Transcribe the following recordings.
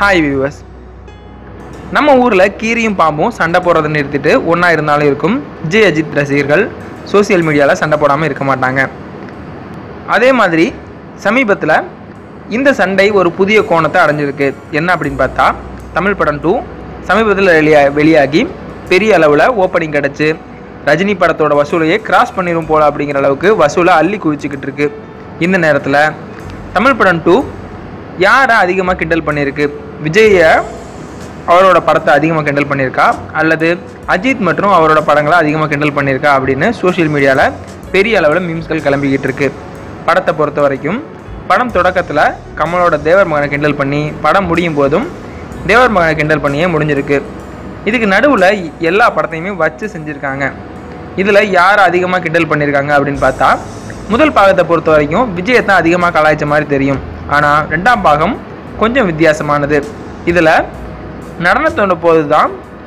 hi viewers நம்ம ஊரில் கீரியும் பாம்பும் சண்டை போடுறதை நிறுத்திட்டு ஒன்றா இருந்தாலும் இருக்கும் விஜய் அஜித் ரசிகர்கள் சோஷியல் மீடியாவில் சண்டை போடாமல் இருக்க மாட்டாங்க அதே மாதிரி சமீபத்தில் இந்த சண்டை ஒரு புதிய கோணத்தை அடைஞ்சிருக்கு என்ன அப்படின்னு பார்த்தா தமிழ் படம் டூ சமீபத்தில் வெளியா வெளியாகி பெரிய அளவில் ஓப்பனிங் கிடச்சி ரஜினி படத்தோட வசூலையே கிராஸ் பண்ணிடும் போல அப்படிங்கிற அளவுக்கு வசூலை அள்ளி குவிச்சிக்கிட்டு இருக்கு இந்த நேரத்தில் தமிழ் படம் டூ யாரை அதிகமாக கிண்டல் பண்ணியிருக்கு விஜயை அவரோட படத்தை அதிகமாக கிண்டல் பண்ணியிருக்கா அல்லது அஜித் மற்றும் அவரோட படங்களை அதிகமாக கிண்டல் பண்ணியிருக்கா அப்படின்னு சோஷியல் மீடியாவில் பெரிய அளவில் மீம்ஸ்கள் கிளம்பிக்கிட்டு இருக்கு படத்தை பொறுத்த வரைக்கும் படம் தொடக்கத்தில் கமலோட தேவர் மகனை கிண்டல் பண்ணி படம் முடியும் போதும் தேவர் மகனை கிண்டல் பண்ணியே முடிஞ்சிருக்கு இதுக்கு நடுவில் எல்லா படத்தையுமே வச்சு செஞ்சுருக்காங்க இதில் யார் அதிகமாக கிண்டல் பண்ணியிருக்காங்க அப்படின்னு பார்த்தா முதல் பாகத்தை பொறுத்த வரைக்கும் விஜயை தான் அதிகமாக கலாய்ச்ச மாதிரி தெரியும் ஆனால் ரெண்டாம் பாகம் கொஞ்சம் வித்தியாசமானது இதில் நடனத்தோட போது தான்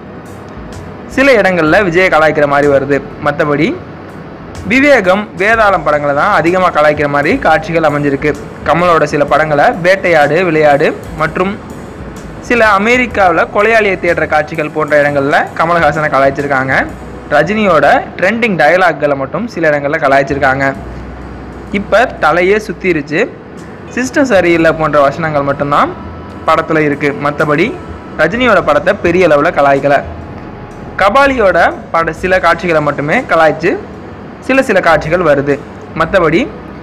சில இடங்களில் விஜயை கலாய்க்கிற மாதிரி வருது மற்றபடி விவேகம் வேதாளம் படங்களை தான் அதிகமாக கலாய்க்கிற மாதிரி காட்சிகள் அமைஞ்சிருக்கு கமலோட சில படங்களை வேட்டையாடு விளையாடு மற்றும் சில அமெரிக்காவில் கொலையாளியை தேடுற காட்சிகள் போன்ற இடங்களில் கமல்ஹாசனை கலாய்ச்சிருக்காங்க ரஜினியோட ட்ரெண்டிங் டயலாக்களை மட்டும் சில இடங்களில் கலாய்ச்சிருக்காங்க இப்போ தலையே சுற்றிருச்சு சிஸ்டம் சரியில்லை போன்ற வசனங்கள் மட்டும்தான் படத்தில் இருக்குது மற்றபடி ரஜினியோட படத்தை பெரிய அளவில் கலாய்க்கலை கபாலியோட பட சில காட்சிகளை மட்டுமே கலாய்ச்சு சில சில காட்சிகள் வருது மற்றபடி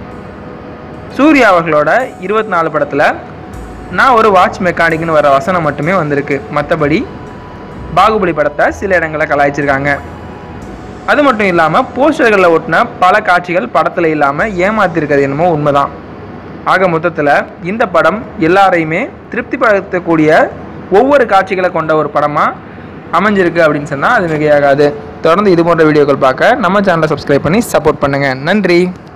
சூர்யா அவர்களோட இருபத்தி நாலு படத்தில் நான் ஒரு வாட்ச் மெக்கானிக்னு வர வசனம் மட்டுமே வந்திருக்கு மற்றபடி பாகுபலி படத்தை சில இடங்களில் கலாய்ச்சிருக்காங்க அது மட்டும் இல்லாமல் போஸ்டர்களில் ஒட்டின பல காட்சிகள் படத்தில் இல்லாமல் ஏமாத்திருக்கிறது என்னமோ உண்மைதான் ஆக மொத்தத்தில் இந்த படம் எல்லாரையுமே திருப்திப்படுத்தக்கூடிய ஒவ்வொரு காட்சிகளை கொண்ட ஒரு படமாக அமைஞ்சிருக்கு அப்படின்னு சொன்னால் அது மிகையாகாது தொடர்ந்து இது போன்ற வீடியோக்கள் பார்க்க நம்ம சேனலை சப்ஸ்கிரைப் பண்ணி சப்போர்ட் பண்ணுங்கள் நன்றி